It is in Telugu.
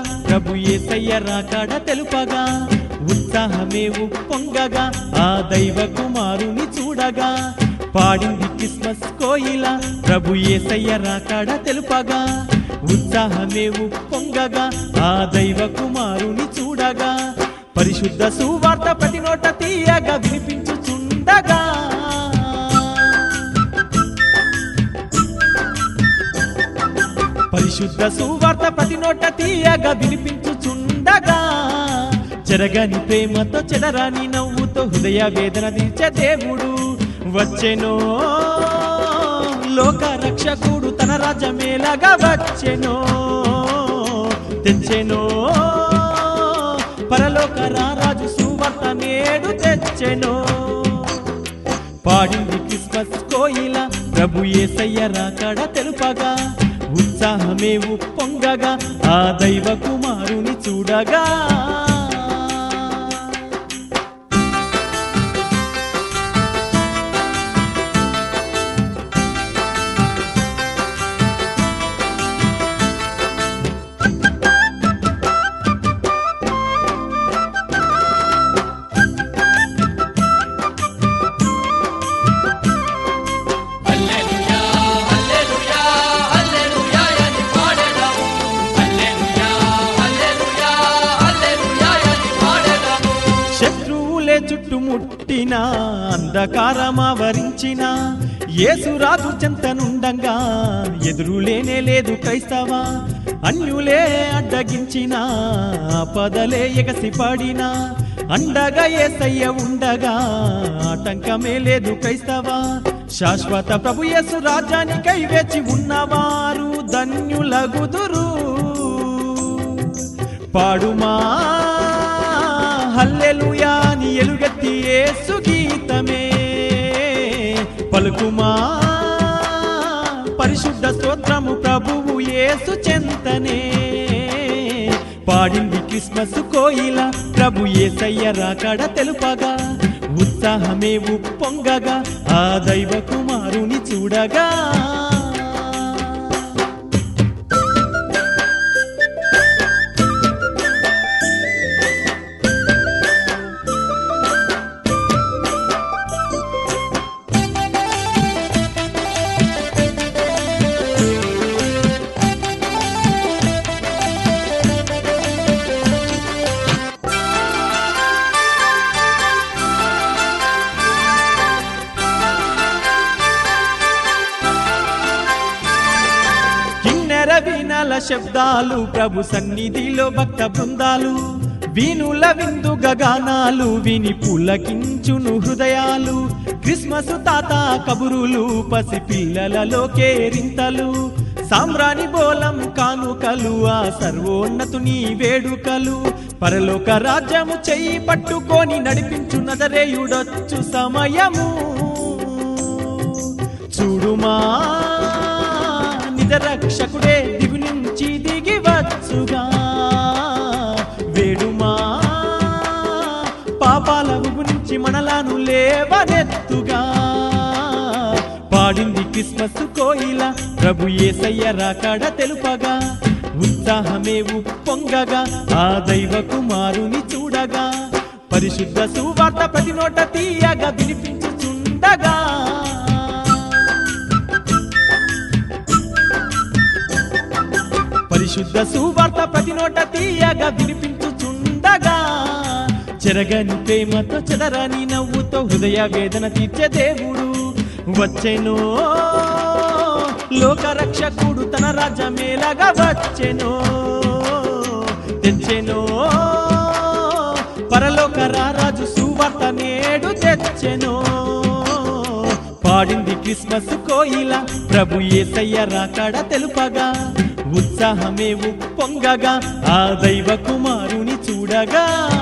ప్రభు ఏసయ్య రాకడ తెలుపగా ఉత్సాహమే ఉప్పొంగగా ఆ దైవ కుమారుని చూడగా పాడింది క్రిస్మస్ కోయిల ప్రభు ఏసయ్య రాకడ తెలుపగా ఉత్సాహమే ఉప్పొంగగా ఆ దైవ కుమారుని చూడగా పరిశుద్ధ సువార్త ప్రతి నోట తీయగా వినిపించుచుండగా పరిశుద్ధ సువార్త ప్రతి నోట తీయగా వినిపించుచుండగా చెరగని ప్రేమతో చెడరాని నవ్వుతో హృదయ వేదన తీర్చే దేవుడు వచ్చెనో లోక రక్షకుడు తన రాజ్యమేలాగా వచ్చెనో తెచ్చెనో పరలోక రారాజు సువార్త నేడు తెచ్చెనో పాడింది క్రిస్మస్ కోయిల ప్రభు ఏసయ్య రాకడ తెలుపగా ఉత్సాహమే ఉప్పొంగగా ఆ దైవ కుమారుని చూడగా హల్లెలూయా హల్లెలూయా హల్లెలూయా అని పాడెదము హల్లెలూయా హల్లెలూయా హల్లెలూయా అని పాడెదము శత్రువులే చుట్టుముట్టిన అంధకారమావరించిన యేసురాజు చెంతనుండంగా ఎదురులేనే లేదు క్రైస్తవ అన్యులే అడ్డగించిన పదలే ఎగసి పడిన అండగా ఏసయ్య ఉండగా ఆటంకమే లేదు క్రైస్తవ శాశ్వత ప్రభు యేసు రాజ్యానికై వేచి ఉన్నవారు ధన్యులగుదురు పాడుమా హల్లెలూయా ని ఎలుగెత్తి యేసు గీతమే పలుకుమా పరిశుద్ధ స్తోత్రము ప్రభువు యేసు చెంతనే పాడింది క్రిస్మస్ కోయిల ప్రభు ఏసయ్య రాకడ తెలుపగా ఉత్సాహమే ఉప్పొంగగా ఆ దైవ కుమారుని చూడగా కిన్నెర వీణల శబ్దాలు ప్రభు సన్నిధిలో భక్త బృందాలు వీణుల విందు గగానాలు విని పులకించును హృదయాలు క్రిస్మస్ తాత కబురులు పసి పిల్లలలో కేరింతలు సామ్రాణి బోలం కానుకలు ఆ సర్వోన్నతుని వేడుకలు పరలోక రాజ్యము చెయ్యి పట్టుకొని నడిపించు నదరేయుడొచ్చు సమయము చూడుమా నిజ రక్షకుడే దిగు నుంచి దిగి వచ్చుగా వేడుమా పాపాల గురించి మనలాను లేవనెత్తుగా పాడింది క్రిస్మస్ కోయిల ప్రభు ఏసయ్య రాకడ తెలుపగా ఉత్సాహమే ఉప్పొంగగా ఆ దైవ కుమారుని చూడగా పరిశుద్ధ సువార్త ప్రతి నోట తీయగా వినిపించుచుండగా పరిశుద్ధ సువార్త ప్రతి నోట తీయగా వినిపించుచుండగా చెరగని ప్రేమతో చెదరని నవ్వుతో హృదయ వేదన తీర్చే దేవుడు వచ్చెనో లోక రక్షకుడు తన రాజ్యమేలాగా వచ్చెనో తెచ్చెనో పరలోక రారాజు సువార్త నేడు తెచ్చెనో పాడింది క్రిస్మస్ కోయిల ప్రభు ఏసయ్య రాకడ తెలుపగా ఉత్సాహమే ఉప్పొంగగా ఆ దైవ కుమారుని చూడగా